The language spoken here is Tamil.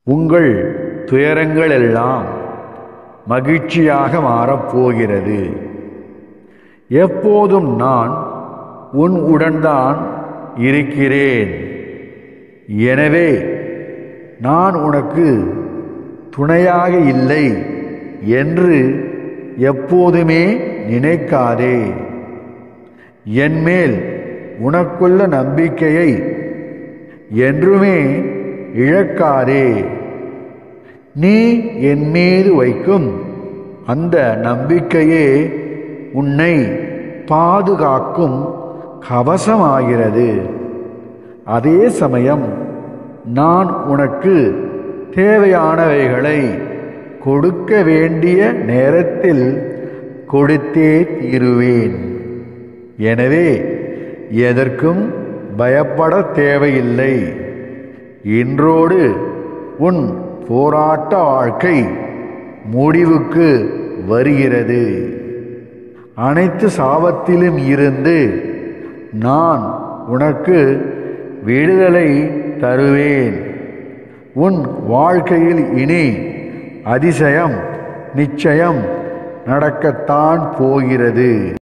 உங்கள் துயரங்கள் எல்லாம் மகிழ்ச்சியாக மாறப்போகிறது எப்போதும் நான் உன் உடன்தான் இருக்கிறேன் எனவே நான் உனக்கு துணையாக இல்லை என்று எப்போதுமே நினைக்காதே என்மேல் உனக்குள்ள நம்பிக்கையை என்றுமே இழக்காதே நீ என் மீது வைக்கும் அந்த நம்பிக்கையே உன்னை பாதுகாக்கும் கவசமாகிறது அதே சமயம் நான் உனக்கு தேவையானவைகளை கொடுக்க வேண்டிய நேரத்தில் கொடுத்தே தீருவேன் எனவே எதற்கும் பயப்பட தேவையில்லை இன்றோடு உன் போராட்ட வாழ்க்கை முடிவுக்கு வருகிறது அனைத்து சாபத்திலும் இருந்து நான் உனக்கு விடுதலை தருவேன் உன் வாழ்க்கையில் இனி அதிசயம் நிச்சயம் நடக்கத்தான் போகிறது